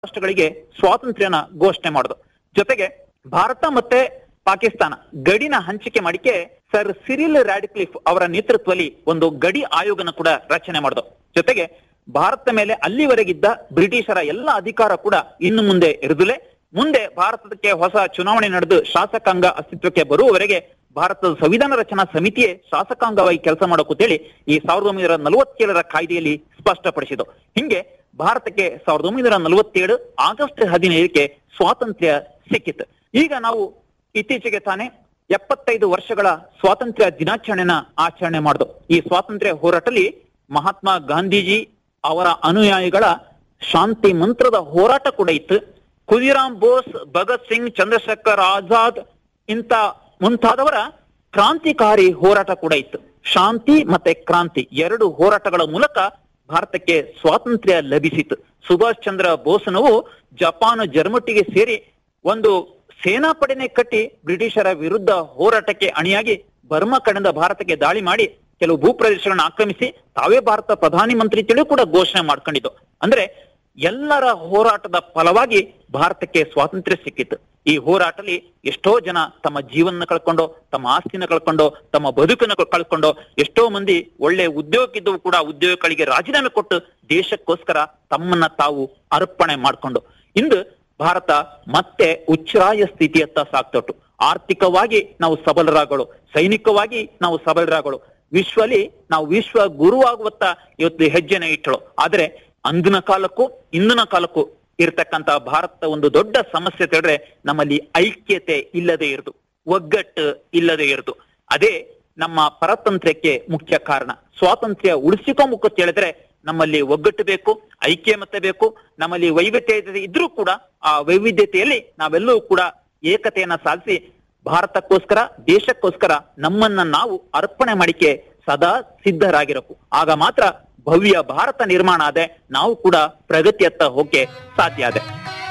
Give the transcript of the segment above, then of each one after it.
ರಾಷ್ಟ್ರಗಳಿಗೆ ಸ್ವಾತಂತ್ರ್ಯನ ಘೋಷಣೆ ಮಾಡುದು ಜೊತೆಗೆ ಭಾರತ ಮತ್ತೆ ಪಾಕಿಸ್ತಾನ ಗಡಿನ ಹಂಚಿಕೆ ಮಾಡಿಕೆ ಸರ್ ಸಿರಿಲ್ ರ್ಯಾಡಿಕ್ಲಿಫ್ ಅವರ ನೇತೃತ್ವದಲ್ಲಿ ಒಂದು ಗಡಿ ಆಯೋಗನ ಕೂಡ ರಚನೆ ಮಾಡುದು ಜೊತೆಗೆ ಭಾರತದ ಮೇಲೆ ಅಲ್ಲಿವರೆಗಿದ್ದ ಬ್ರಿಟಿಷರ ಎಲ್ಲ ಅಧಿಕಾರ ಕೂಡ ಇನ್ನು ಮುಂದೆ ಇರುದಿಲ್ಲ ಮುಂದೆ ಭಾರತಕ್ಕೆ ಹೊಸ ಚುನಾವಣೆ ನಡೆದು ಶಾಸಕಾಂಗ ಅಸ್ತಿತ್ವಕ್ಕೆ ಬರುವವರೆಗೆ ಭಾರತದ ಸಂವಿಧಾನ ರಚನಾ ಸಮಿತಿಯೇ ಶಾಸಕಾಂಗವಾಗಿ ಕೆಲಸ ಮಾಡೋಕಂತೇಳಿ ಈ ಸಾವಿರದ ಒಂಬೈನೂರ ನಲವತ್ತೇಳರ ಕಾಯ್ದೆಯಲ್ಲಿ ಸ್ಪಷ್ಟಪಡಿಸಿತು ಹಿಂಗೆ ಭಾರತಕ್ಕೆ ಸಾವಿರದ ಒಂಬೈನೂರ ನಲವತ್ತೇಳು ಆಗಸ್ಟ್ ಹದಿನೈದಕ್ಕೆ ಸ್ವಾತಂತ್ರ್ಯ ಸಿಕ್ಕಿತು ಈಗ ನಾವು ಇತ್ತೀಚೆಗೆ ತಾನೇ ಎಪ್ಪತ್ತೈದು ವರ್ಷಗಳ ಸ್ವಾತಂತ್ರ್ಯ ದಿನಾಚರಣೆನ ಆಚರಣೆ ಮಾಡುದು ಈ ಸ್ವಾತಂತ್ರ್ಯ ಹೋರಾಟದಲ್ಲಿ ಮಹಾತ್ಮ ಗಾಂಧೀಜಿ ಅವರ ಅನುಯಾಯಿಗಳ ಶಾಂತಿ ಮಂತ್ರದ ಹೋರಾಟ ಕೂಡ ಇತ್ತು ಖುದಿರಾಮ್ ಬೋಸ್ ಭಗತ್ ಸಿಂಗ್ ಚಂದ್ರಶೇಖರ್ ಆಜಾದ್ ಇಂತ ಮುಂತಾದವರ ಕ್ರಾಂತಿಕಾರಿ ಹೋರಾಟ ಕೂಡ ಇತ್ತು ಶಾಂತಿ ಮತ್ತೆ ಕ್ರಾಂತಿ ಎರಡು ಹೋರಾಟಗಳ ಮೂಲಕ ಭಾರತಕ್ಕೆ ಸ್ವಾತಂತ್ರ್ಯ ಲಭಿಸಿತು ಸುಭಾಷ್ ಚಂದ್ರ ಬೋಸ್ನವು ಜಪಾನ್ ಜರ್ಮಟಿಗೆ ಸೇರಿ ಒಂದು ಸೇನಾಪಡೆನೆ ಕಟ್ಟಿ ಬ್ರಿಟಿಷರ ವಿರುದ್ಧ ಹೋರಾಟಕ್ಕೆ ಅಣಿಯಾಗಿ ಬರ್ಮಾ ಕಡೆಯಿಂದ ಭಾರತಕ್ಕೆ ದಾಳಿ ಮಾಡಿ ಕೆಲವು ಭೂಪ್ರದೇಶಗಳನ್ನ ಆಕ್ರಮಿಸಿ ತಾವೇ ಭಾರತ ಪ್ರಧಾನಿ ಮಂತ್ರಿ ತಿಳಿ ಕೂಡ ಘೋಷಣೆ ಮಾಡ್ಕೊಂಡಿದ್ದು ಅಂದ್ರೆ ಎಲ್ಲರ ಹೋರಾಟದ ಫಲವಾಗಿ ಭಾರತಕ್ಕೆ ಸ್ವಾತಂತ್ರ್ಯ ಸಿಕ್ಕಿತ್ತು ಈ ಹೋರಾಟದಲ್ಲಿ ಎಷ್ಟೋ ಜನ ತಮ್ಮ ಜೀವನ ಕಳ್ಕೊಂಡು ತಮ್ಮ ಆಸ್ತಿನ ಕಳ್ಕೊಂಡು ತಮ್ಮ ಬದುಕನ್ನು ಕಳ್ಕೊಂಡು ಎಷ್ಟೋ ಮಂದಿ ಒಳ್ಳೆ ಉದ್ಯೋಗಕ್ಕಿದ್ದವು ಕೂಡ ಉದ್ಯೋಗಗಳಿಗೆ ರಾಜೀನಾಮೆ ಕೊಟ್ಟು ದೇಶಕ್ಕೋಸ್ಕರ ತಮ್ಮನ್ನ ತಾವು ಅರ್ಪಣೆ ಮಾಡ್ಕೊಂಡು ಇಂದು ಭಾರತ ಮತ್ತೆ ಉಚ್ಛ್ರಾಯ ಸ್ಥಿತಿಯತ್ತ ಸಾಗ್ತೊಟ್ಟು ಆರ್ಥಿಕವಾಗಿ ನಾವು ಸಬಲರಾಗಳು ಸೈನಿಕವಾಗಿ ನಾವು ಸಬಲರಾಗಳು ವಿಶ್ವಲಿ ನಾವು ವಿಶ್ವ ಗುರುವಾಗುವತ್ತ ಇವತ್ತು ಹೆಜ್ಜೆನ ಇಟ್ಟಳು ಆದ್ರೆ ಅಂದಿನ ಕಾಲಕ್ಕೂ ಇಂದಿನ ಕಾಲಕ್ಕೂ ಇರತಕ್ಕಂತ ಭಾರತದ ಒಂದು ದೊಡ್ಡ ಸಮಸ್ಯೆ ತಿಳಿದ್ರೆ ನಮ್ಮಲ್ಲಿ ಐಕ್ಯತೆ ಇಲ್ಲದೆ ಇರುದು ಒಗ್ಗಟ್ಟು ಇಲ್ಲದೆ ಇರುದು ಅದೇ ನಮ್ಮ ಪರತಂತ್ರ್ಯಕ್ಕೆ ಮುಖ್ಯ ಕಾರಣ ಸ್ವಾತಂತ್ರ್ಯ ಉಳಿಸಿಕೊಂಬುಕು ಹೇಳಿದ್ರೆ ನಮ್ಮಲ್ಲಿ ಒಗ್ಗಟ್ಟು ಬೇಕು ಐಕ್ಯಮತ್ಯ ಬೇಕು ನಮ್ಮಲ್ಲಿ ವೈವಿಧ್ಯತೆ ಇದ್ರೂ ಕೂಡ ಆ ವೈವಿಧ್ಯತೆಯಲ್ಲಿ ನಾವೆಲ್ಲರೂ ಕೂಡ ಏಕತೆಯನ್ನ ಸಾಧಿಸಿ ಭಾರತಕ್ಕೋಸ್ಕರ ದೇಶಕ್ಕೋಸ್ಕರ ನಮ್ಮನ್ನ ನಾವು ಅರ್ಪಣೆ ಮಾಡಿಕೆ ಸದಾ ಸಿದ್ಧರಾಗಿರಬೇಕು ಆಗ ಮಾತ್ರ ಭವ್ಯ ಭಾರತ ನಿರ್ಮಾಣ ಆದೆ ನಾವು ಕೂಡ ಪ್ರಗತಿಯತ್ತ ಹೋಗಕ್ಕೆ ಸಾಧ್ಯ ಆದೆ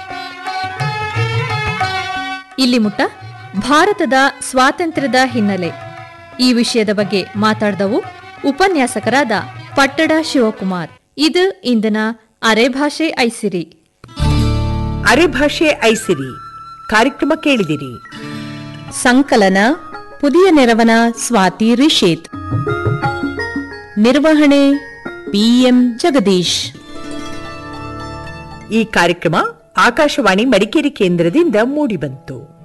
ಇಲ್ಲಿ ಮುಟ್ಟ ಭಾರತದ ಸ್ವಾತಂತ್ರ್ಯದ ಹಿನ್ನೆಲೆ ಈ ವಿಷಯದ ಬಗ್ಗೆ ಮಾತಾಡಿದವು ಉಪನ್ಯಾಸಕರಾದ ಪಟ್ಟಡ ಶಿವಕುಮಾರ್ ಇದು ಇಂದಿನ ಅರೆಭಾಷೆ ಐಸಿರಿ ಅರೆಭಾಷೆ ಐಸಿರಿ ಕಾರ್ಯಕ್ರಮ ಕೇಳಿದಿರಿ ಸಂಕಲನ ಪುದಿಯ ನೆರವನ ಸ್ವಾತಿ ರಿಷೇತ್ ನಿರ್ವಹಣೆ ಪಿಎಂ ಜಗದೀಶ್ ಈ ಕಾರ್ಯಕ್ರಮ ಆಕಾಶವಾಣಿ ಮಡಿಕೇರಿ ಕೇಂದ್ರದಿಂದ ಮೂಡಿಬಂತು